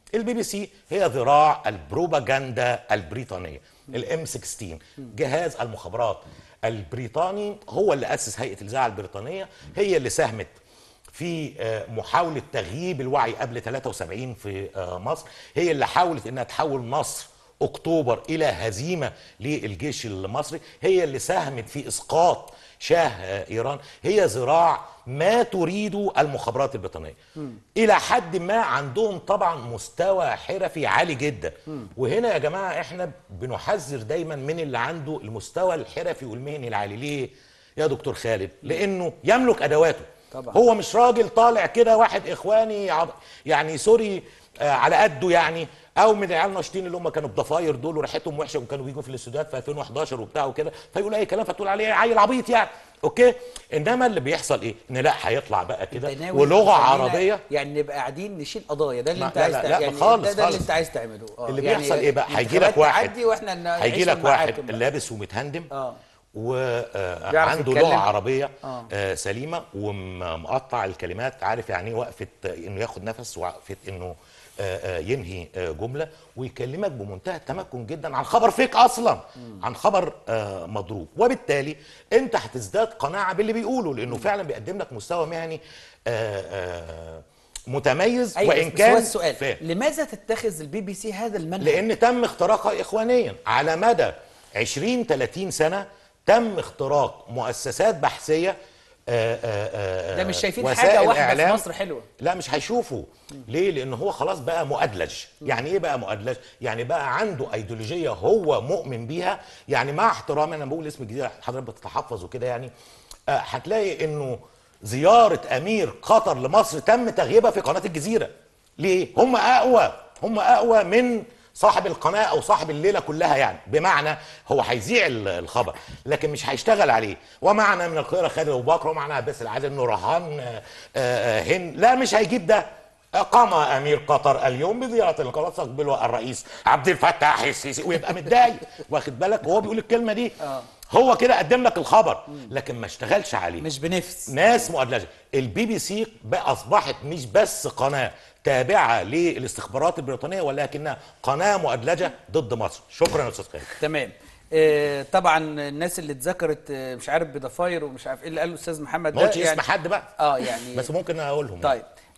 البي بي سي هي ذراع البروباغندا البريطانيه الام 16 جهاز المخابرات البريطاني هو اللي اسس هيئه الاذاعه البريطانيه هي اللي ساهمت في آه، محاولة تغييب الوعي قبل 73 في آه، مصر هي اللي حاولت انها تحول مصر اكتوبر الى هزيمة للجيش المصري هي اللي ساهمت في اسقاط شاه آه، ايران هي ذراع ما تريده المخابرات البريطانية الى حد ما عندهم طبعا مستوى حرفي عالي جدا وهنا يا جماعة احنا بنحذر دايما من اللي عنده المستوى الحرفي والمهني العالي ليه يا دكتور خالد لانه يملك ادواته طبعا. هو مش راجل طالع كده واحد اخواني عض... يعني سوري آه على قده يعني او من العيال الناشطين اللي هم كانوا بضفاير دول وريحتهم وحشه وكانوا بيجوا في الاستوديوهات في 2011 وبتاع وكده فيقول اي كلام فتقول عليه عيل عبيط يعني اوكي انما اللي بيحصل ايه ان لا هيطلع بقى كده أنت ناوي ولغه تخلينا عربيه يعني نبقى قاعدين نشيل قضايا ده اللي ما- انت لا، عايز لا، تع- لا، يعني خالص، ده, ده اللي خالص. انت عايز تعمله اه اللي يعني بيحصل ايه بقى هيجي لك الانتخابات واحد تعدي واحنا ن- هيجي نعيش لك واحد المحاكم بقى. لابس ومتهندم اه وعنده يتكلم. لغه عربيه آه. آه. سليمه ومقطع الكلمات عارف يعني ايه وقفه آه، انه ياخد نفس وقفه انه آه، آه، ينهي آه، جمله ويكلمك بمنتهى التمكن جدا عن خبر فيك اصلا عن خبر آه، مضروب وبالتالي انت هتزداد قناعه باللي بيقوله لانه فعلا بيقدم لك مستوى مهني آه، آه، متميز ايوه وان بس كان هو السؤال فاهم. لماذا تتخذ البي بي سي هذا المنهج لان تم اختراقها اخوانيا على مدى 20 30 سنه تم اختراق مؤسسات بحثيه آه، آه، آه، ده مش شايفين وسائل حاجه واحده إعلام. في مصر حلوه لا مش هيشوفوا ليه لان هو خلاص بقى مؤدلج يعني ايه بقى مؤدلج يعني بقى عنده ايديولوجيه هو مؤمن بيها يعني مع احترامي انا بقول اسم الجزيره حضرتك بتتحفظ وكده يعني آه، هتلاقي انه زياره امير قطر لمصر تم تغييبها في قناه الجزيره ليه هم اقوى هم اقوى من صاحب القناه او صاحب الليله كلها يعني بمعنى هو هيذيع ال- الخبر لكن مش هيشتغل عليه ومعنا من القاهره خالد ابو بكر ومعنا عباس العادل نورهان آه، آه، هند لا مش هيجيب ده قام امير قطر اليوم بزياره القناه تستقبله الرئيس عبد الفتاح السيسي ويبقى متضايق واخد بالك وهو بيقول الكلمه دي آه. هو كده قدم لك الخبر لكن ما اشتغلش عليه مش بنفس ناس مؤدلجه البي بي سي بقى اصبحت مش بس قناه تابعه للاستخبارات البريطانيه ولكنها قناه مؤدلجه ضد مصر شكرا يا استاذ خالد تمام آه، طبعا الناس اللي اتذكرت آه، مش عارف بضفاير ومش عارف ايه اللي قاله الاستاذ محمد ما ده قلتش اسم حد بقى اه يعني بس ممكن اقولهم طيب